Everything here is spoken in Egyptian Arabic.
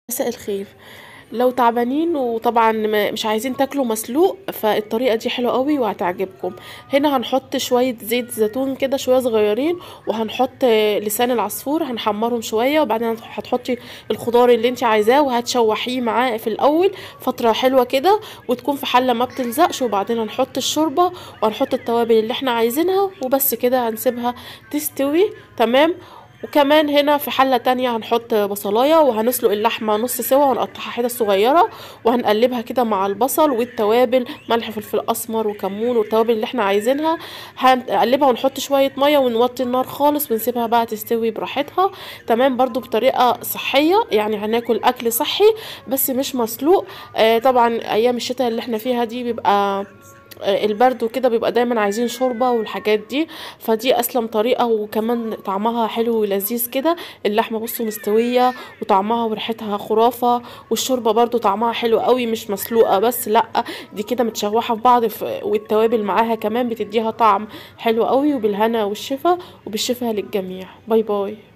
مساء الخير لو تعبانين وطبعا م- مش عايزين تاكلوا مسلوق فالطريقه دي حلوه قوي وهتعجبكم هنا هنحط شويه زيت زيتون كده شويه صغيرين وهنحط لسان العصفور هنحمرهم شويه وبعدين هتحطي الخضار اللي انت عايزاه وهتشوحيه معاه في الاول فتره حلوه كده وتكون في حله ما بتلزقش وبعدين هنحط الشوربه وهنحط التوابل اللي احنا عايزينها وبس كده هنسيبها تستوي تمام وكمان هنا في حلة تانية هنحط بصلاية وهنسلق اللحمة نص سوا ونقطعها حتت صغيرة وهنقلبها كده مع البصل والتوابل ملح فلفل أسمر وكمون والتوابل اللي احنا عايزينها هنقلبها ونحط شوية مية ونوطي النار خالص ونسيبها بقى تستوي براحتها تمام برضو بطريقة صحية يعني هناكل أكل صحي بس مش مسلوق آه طبعا أيام الشتاء اللي احنا فيها دي بيبقى آه، البرد وكده بيبقى دايما عايزين شوربة والحاجات دي فدي اسلم طريقة وكمان طعمها حلو ولذيذ كده اللحمة بصوا مستوية وطعمها وريحتها خرافة والشوربة برضو طعمها حلو قوي مش مسلوقة بس لا دي كده متشوحة في بعض ف- والتوابل معاها كمان بتديها طعم حلو قوي وبالهنا والشفا وبالشفا للجميع باي باي